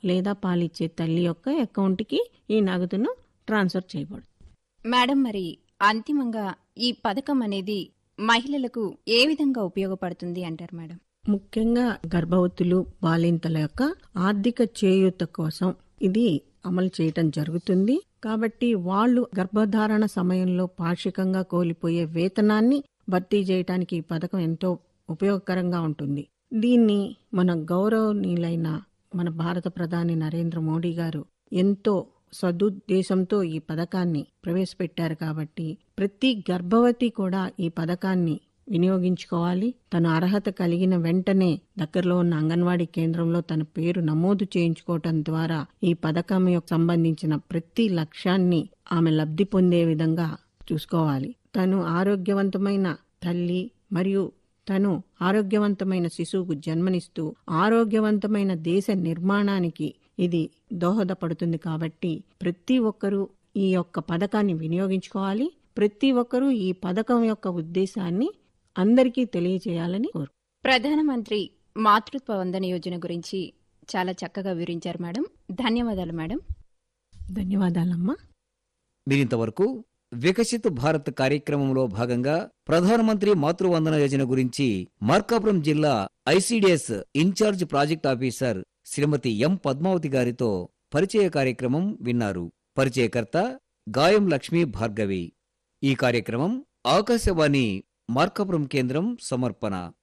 లేదా పాలిచ్చే తల్లి యొక్క అకౌంట్కి ఈ నగదును ట్రాన్స్ఫర్ చేయబడుతుంది మేడం మరి అంతిమంగా ఈ పథకం అనేది మహిళలకు ఏ విధంగా ఉపయోగపడుతుంది అంటారు మేడం ముఖ్యంగా గర్భవతులు బాలింతల యొక్క ఆర్థిక చేయూత కోసం ఇది అమలు చేయటం జరుగుతుంది కాబట్టి వాళ్ళు గర్భధారణ సమయంలో పాక్షికంగా కోల్పోయే వేతనాన్ని భర్తీ చేయడానికి ఈ పథకం ఎంతో ఉపయోగకరంగా ఉంటుంది దీన్ని మన గౌరవనీయులైన మన భారత ప్రధాని నరేంద్ర మోడీ గారు ఎంతో సదుద్దేశంతో ఈ పథకాన్ని ప్రవేశపెట్టారు కాబట్టి ప్రతి గర్భవతి కూడా ఈ పథకాన్ని వినియోగించుకోవాలి తన అర్హత కలిగిన వెంటనే దగ్గరలో ఉన్న అంగన్వాడీ కేంద్రంలో తన పేరు నమోదు చేయించుకోవటం ద్వారా ఈ పథకం యొక్క సంబంధించిన ప్రతి లక్ష్యాన్ని ఆమె లబ్ధి పొందే విధంగా చూసుకోవాలి తను ఆరోగ్యవంతమైన తల్లి మరియు తను ఆరోగ్యవంతమైన శిశువుకు జన్మనిస్తూ ఆరోగ్యవంతమైన దేశ నిర్మాణానికి ఇది దోహదపడుతుంది కాబట్టి ప్రతి ఒక్కరూ ఈ యొక్క పథకాన్ని వినియోగించుకోవాలి ప్రతి ఒక్కరూ ఈ పథకం యొక్క ఉద్దేశాన్ని అందరికీ తెలియజేయాలని కోరు ప్రధానమంత్రి మాతృత్వ వందన యోజన గురించి చాలా చక్కగా వివరించారు మేడం ధన్యవాదాలు మేడం ధన్యవాదాలమ్మా మీరింతవరకు వికసిత్ భారత్ కార్యక్రమంలో భాగంగా ప్రధానమంత్రి మాతృవందన యోజన గురించి మార్కాపురం జిల్లా ICDS incharge project officer Shrimati M Padmavathi గారితో పరిచయ కార్యక్రమం విన్నారు పరిచయకర్త గాయం లక్ష్మీ భార్గవి ఈ కార్యక్రమం ఆకాశవాణి మార్కాపురం కేంద్రం సమర్పణ